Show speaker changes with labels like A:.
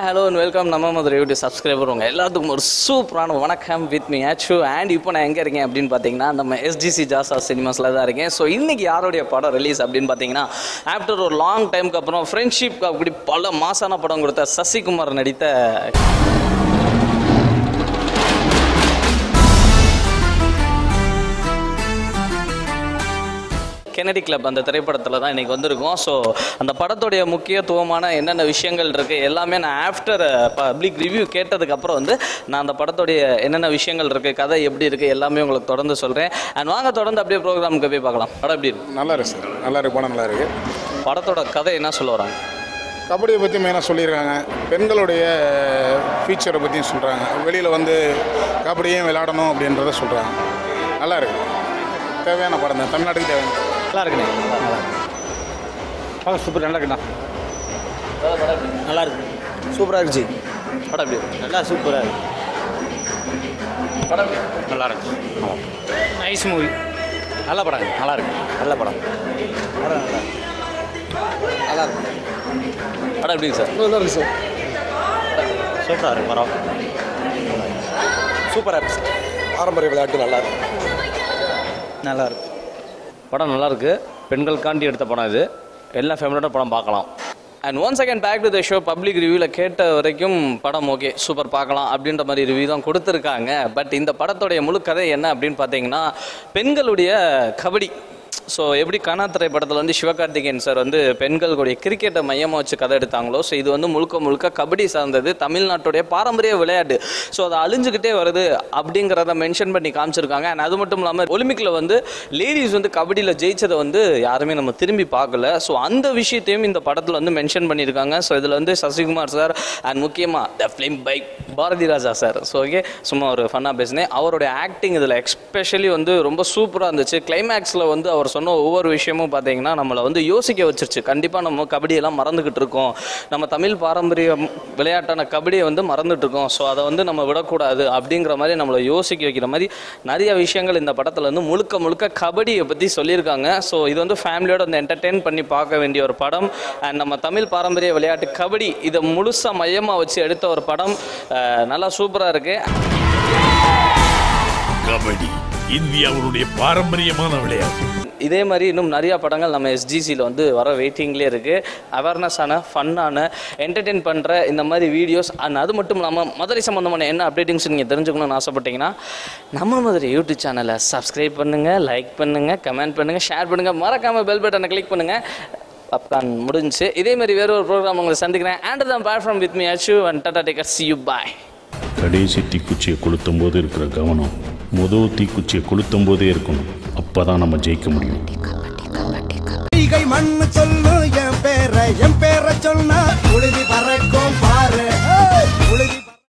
A: Hello and welcome நம்ம Madurai YouTube subscriber உங்கள் எல்லாத்துக்கும் ஒரு சூப்பரான வணக்கம் வித் மீ ஆச்சு அண்ட் இப்போ நான் எங்கே இருக்கேன் அப்படின்னு பார்த்தீங்கன்னா நம்ம எஸ்ஜிசி ஜாசா சினிமாஸில் தான் இருக்கேன் ஸோ இன்னைக்கு யாருடைய படம் ரிலீஸ் அப்படின்னு பார்த்தீங்கன்னா ஆஃப்டர் ஒரு லாங் டைம்க்கு அப்புறம் ஃப்ரெண்ட்ஷிப் அப்படி பல மாசான படம் கொடுத்த சசிகுமார் நடித்த கெனடி கிளப் அந்த திரைப்படத்தில் தான் இன்றைக்கி வந்திருக்கோம் ஸோ அந்த படத்துடைய முக்கியத்துவமான என்னென்ன விஷயங்கள் இருக்குது எல்லாமே நான் ஆஃப்டர் பப்ளிக் ரிவ்யூ கேட்டதுக்கப்புறம் வந்து நான் அந்த படத்துடைய என்னென்ன விஷயங்கள் இருக்குது கதை எப்படி இருக்குது எல்லாமே உங்களுக்கு தொடர்ந்து சொல்கிறேன் அண்ட் வாங்க தொடர்ந்து அப்படியே ப்ரோக்ராமுக்கு போய் பார்க்கலாம் படம் எப்படி இருக்கு
B: நல்லா இருக்கு சார் நல்லா இருக்கு படம் நல்லா இருக்கு
A: படத்தோட கதை என்ன சொல்ல வராங்க
B: கபடியை பற்றி மெயினாக சொல்லியிருக்காங்க பெண்களுடைய ஃபியூச்சரை பற்றியும் சொல்கிறாங்க வெளியில் வந்து கபடியும் விளையாடணும் அப்படின்றத சொல்கிறாங்க நல்லா இருக்கு தேவையான படம் தான் தமிழ்நாட்டுக்கு தேவையான
A: நல்லா இருக்குண்ணே
C: பார்க்க சூப்பர் நல்லா இருக்குண்ணா நல்லா இருக்கு சூப்பராக இருந்துச்சு
A: படம் எப்படி இருக்கு
C: நல்லா சூப்பராக இருக்கு
A: படம் எப்படி இருக்கு?
C: நல்லா இருக்கு நைஸ் மூவி நல்ல படம் நல்லா இருக்கு நல்ல படம் நல்லா இருக்கு
A: படம் எப்படி இருக்கு சார்
C: நல்லா இருக்கு சார் சூப்பராக இருக்கு படம் சூப்பராக இருக்கு சார் பாரம்பரிய விளையாட்டு நல்லா இருக்கு நல்லா இருக்கு
A: படம் நல்லா இருக்கு பெண்களுக்காண்டி எடுத்த படம் இது எல்லா ஃபேமிலியோட படம் பார்க்கலாம் and one second back to the show public ரிவ்யூவில் கேட்ட வரைக்கும் படம் ஓகே சூப்பர் பார்க்கலாம் அப்படின்ற மாதிரி ரிவ்யூ தான் கொடுத்துருக்காங்க பட் இந்த படத்துடைய முழு கதை என்ன அப்படின்னு பார்த்தீங்கன்னா பெண்களுடைய கபடி ஸோ எப்படி கனா திரைப்படத்தில் வந்து சிவகார்த்திகேயன் சார் வந்து பெண்களுடைய கிரிக்கெட்டை மையமாக வச்சு கதை எடுத்தாங்களோ ஸோ இது வந்து முழுக்க முழுக்க கபடி சார்ந்தது தமிழ்நாட்டுடைய பாரம்பரிய விளையாட்டு ஸோ அது அழிஞ்சுக்கிட்டே வருது அப்படிங்கிறத மென்ஷன் பண்ணி காமிச்சிருக்காங்க அண்ட் அது மட்டும் இல்லாமல் ஒலிம்பிக்கில் வந்து லேடிஸ் வந்து கபடியில் ஜெயிச்சதை வந்து யாருமே நம்ம திரும்பி பார்க்கல ஸோ அந்த விஷயத்தையும் இந்த படத்தில் வந்து மென்ஷன் பண்ணியிருக்காங்க ஸோ இதில் வந்து சசிகுமார் சார் அண்ட் முக்கியமாக த ஃபிலிம் பைக் Bharathi Raja sir so okay சும்மா ஒரு ஃபன்னாக பேசினேன் அவருடைய ஆக்டிங் இதில் எக்ஸ்பெஷலி வந்து ரொம்ப சூப்பராக இருந்துச்சு கிளைமேக்ஸில் வந்து அவர் சொன்ன ஒவ்வொரு விஷயமும் பார்த்தீங்கன்னா நம்மளை வந்து யோசிக்க வச்சிருச்சு கண்டிப்பாக நம்ம கபடியெல்லாம் மறந்துக்கிட்டு இருக்கோம் நம்ம தமிழ் பாரம்பரிய விளையாட்டான கபடியை வந்து மறந்துட்டு இருக்கோம் ஸோ அதை வந்து நம்ம விடக்கூடாது அப்படிங்கிற மாதிரி நம்மளை யோசிக்க வைக்கிற மாதிரி நிறைய விஷயங்கள் இந்த படத்தில் வந்து முழுக்க முழுக்க கபடியை பற்றி சொல்லியிருக்காங்க ஸோ இது வந்து ஃபேமிலியோட வந்து என்டர்டெயின் பண்ணி பார்க்க வேண்டிய ஒரு படம் அண்ட் நம்ம தமிழ் பாரம்பரிய விளையாட்டு கபடி இதை முழுசாக மையமாக வச்சு எடுத்த ஒரு படம் அஹ், நல்லா சூப்பராக இருக்குது
D: கபடி இந்தியாவுடைய பாரம்பரியமான விளையாட்டு
A: இதே மாதிரி இன்னும் நிறையா படங்கள் நம்ம எஸ்ஜிசியில் வந்து வர வெயிட்டிங்லேயே இருக்குது அவேர்னஸான ஃபன்னான என்டர்டெயின் பண்ணுற இந்த மாதிரி வீடியோஸ் அண்ட் அது மட்டும் இல்லாமல் மதுரை சம்மந்தமான என்ன அப்டேட்டிங்ஸ் நீங்கள் தெரிஞ்சுக்கணும்னு ஆசைப்பட்டீங்கன்னா நம்ம மதுரை யூடியூப் சேனலை சப்ஸ்கிரைப் பண்ணுங்கள் லைக் பண்ணுங்கள் கமெண்ட் பண்ணுங்கள் ஷேர் பண்ணுங்கள் மறக்காமல் பெல் பட்டனை கிளிக் பண்ணுங்கள் அப்கான் முடிஞ்சுச்சு இதே மாதிரி வேற ஒரு ப்ரோக்ராம் உங்களை சந்திக்கிறேன் அண்ட் தான் பேட் from with me Achu and டாடா டேக்கர் சி யூ பாய்
E: கடைசி தீக்குச்சியை கொளுத்தும் போது இருக்கிற கவனம் முதல் தீக்குச்சியை கொளுத்தும் போதே இருக்கணும் அப்பதான் நம்ம ஜெயிக்க முடியும்
F: ஈகை மண்ணு சொல்லு என் பேரை என் பேரை சொன்னா உழுதி பறக்க